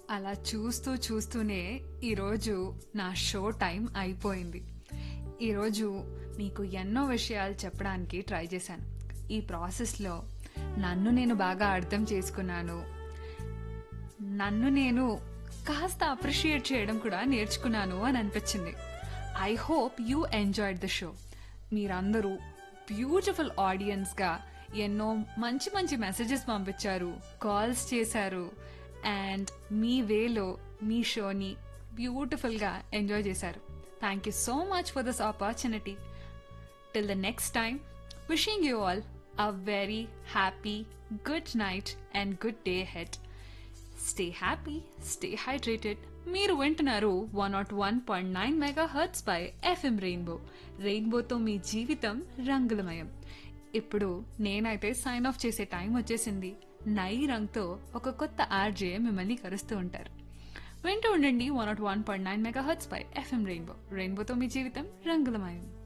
అలా చూస్తూ చూస్తూనే ఈరోజు నా షో టైం అయిపోయింది ఈరోజు మీకు ఎన్నో విషయాలు చెప్పడానికి ట్రై చేశాను ఈ ప్రాసెస్లో నన్ను నేను బాగా అర్థం చేసుకున్నాను నన్ను నేను కాస్త అప్రిషియేట్ చేయడం కూడా నేర్చుకున్నాను అని అనిపించింది I hope you enjoyed the show మీరందరూ బ్యూటిఫుల్ ఆడియన్స్గా ఎన్నో మంచి మంచి మెసేజెస్ పంపించారు కాల్స్ చేశారు అండ్ మీ వేలో మీ షోని బ్యూటిఫుల్గా ఎంజాయ్ చేశారు thank you so much for this opportunity Till the next time, wishing you all a very happy, good night and good day ahead. Stay happy, stay hydrated. మీరు వింటున్నారు one nought one point nine megahertz by FM rainbow రెయిన్బోతో మీ జీవితం రంగులమయం ఇప్పుడు నేనైతే sign of చేసే time వచ్చేసింది నై రంగ్తో ఒక కొత్త ఆర్జే మిమ్మల్ని కరుస్తూ ఉంటారు వింటూ ఉండండి one nought one point nine megahertz by FM rainbow రెయిన్బోతో మీ జీవితం రంగులమయం